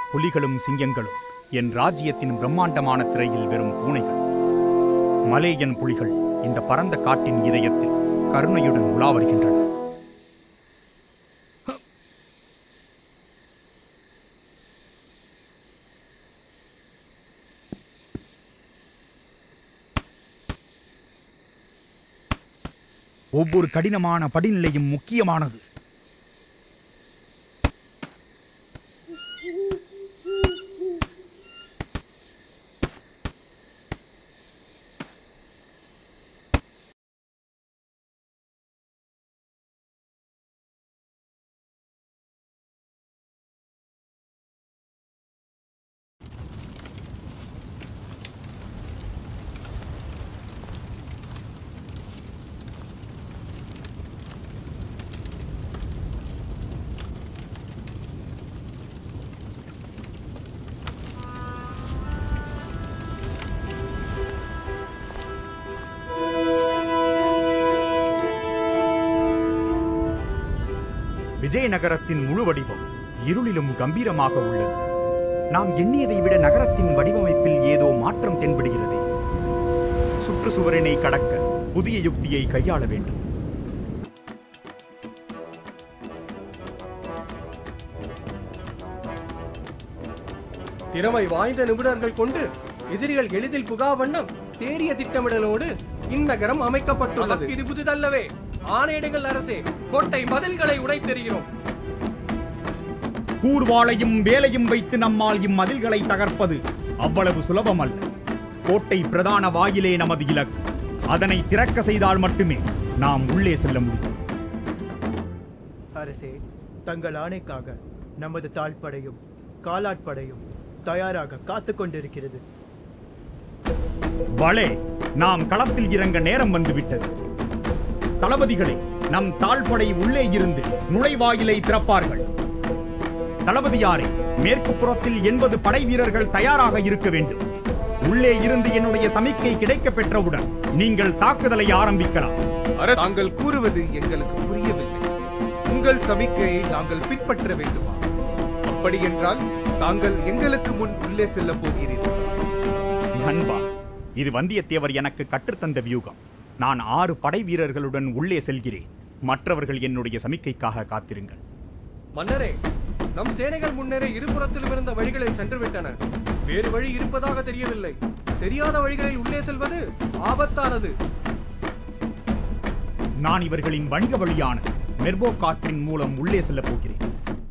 புலிகளும் சிங்கங்களும் என் ராஜ்யத்தின் பிரம்மாண்டமான திரையில் வெறும் பூனைகள் மலேயன் புலிகள் இந்த பரந்த காட்டின் இதயத்தில் கருணையுடன் உலா வருகின்றன ஒவ்வொரு கடினமான படிநிலையும் முக்கியமானது விஜயநகரத்தின் முழு வடிவம் இருளிலும் கம்பீரமாக உள்ளது நாம் எண்ணியதை விட நகரத்தின் வடிவமைப்பில் ஏதோ மாற்றம் தென்படுகிறதே சுற்றுச்சுவரினை கடக்க புதிய யுக்தியை கையாள வேண்டும் திறமை வாய்ந்த நிபுணர்கள் கொண்டு எதிரிகள் எளிதில் புகா வண்ணம் தேறிய திட்டமிடலோடு இந்நகரம் அமைக்கப்பட்டுள்ளது இது புதிதல்லவே ஆணையிடுங்கள் அரசே கோட்டை மதில்களை உடைத்தெறிகிறோம் கூர்வாளையும் வேலையும் வைத்து நம்மால் இம்மதில்களை தகர்ப்பது அவ்வளவு சுலபமல்ல கோட்டை பிரதான வாயிலே நமது இலக்கு அதனை திறக்க செய்தால் மட்டுமே நாம் உள்ளே செல்ல முடியும் அரசே தங்கள் ஆணைக்காக நமது தாழ்படையும் காலாட்படையும் தயாராக காத்து கொண்டிருக்கிறது பலே நாம் களத்தில் இறங்க நேரம் வந்துவிட்டது தளபதிகளே நம் தாழ்படை உள்ளே இருந்து நுழைவாயிலை திறப்பார்கள் தளபதியாரே மேற்கு புறத்தில் எண்பது படை வீரர்கள் தயாராக இருக்க வேண்டும் உள்ளே இருந்து என்னுடைய சமிக்கை கிடைக்கப் பெற்றவுடன் நீங்கள் தாக்குதலை ஆரம்பிக்கலாம் அரசு தாங்கள் கூறுவது எங்களுக்கு புரியவில்லை உங்கள் சமிக்கையை நாங்கள் பின்பற்ற வேண்டுமா அப்படி என்றால் தாங்கள் எங்களுக்கு முன் உள்ளே செல்ல போகிறீர்கள் நண்பா இது வந்தியத்தேவர் எனக்கு கற்றுத்தந்த வியூகம் நான் ஆறு படை வீரர்களுடன் உள்ளே செல்கிறேன் மற்றவர்கள் என்னுடைய சமிக்கைக்காக காத்திருங்கள் மன்னரே நம் சேனைகள் முன்னரே இருபுறத்திலும் இருந்த வழிகளில் சென்று விட்டன வேறு வழி இருப்பதாக தெரியவில்லை தெரியாத வழிகளில் உள்ளே செல்வது ஆபத்தானது நான் இவர்களின் வணிக வழியான மெர்போ காற்றின் மூலம் உள்ளே செல்லப் போகிறேன்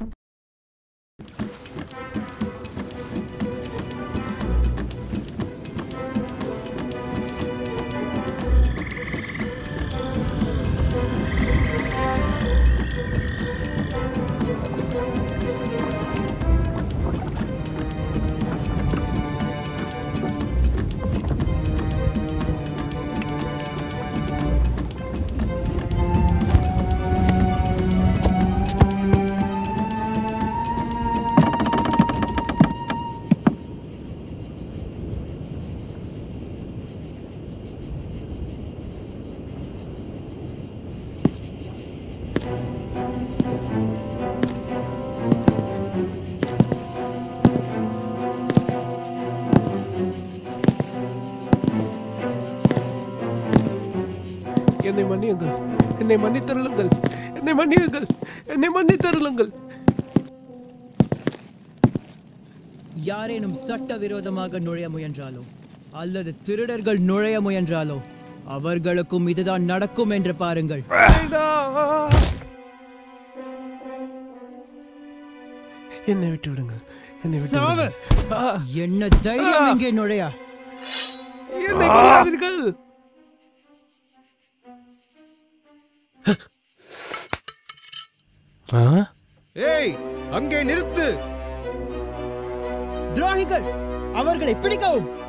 என்னை மன்னியுங்கள் என்னை மன்னித்தருளுங்கள் என்னை மன்னியுங்கள் என்னை மன்னித்தருளுங்கள் யாரேனும் சட்டவிரோதமாக நுழைய முயன்றாலோ அல்லது திருடர்கள் நுழைய முயன்றாலோ அவர்களுக்கும் இதுதான் நடக்கும் என்று பாருங்கள் வேண்டாம். என்னை விட்டு விடுங்கள் என்னை விட்டு விடுங்கள். ஆ, என்ன தைரியம் இங்கே நுழைய என்னை கொல்லாதீர்கள் ஆ ஏய் அங்கே நிறுத்து துரோகிகள் அவர்களை பிடிக்கவும்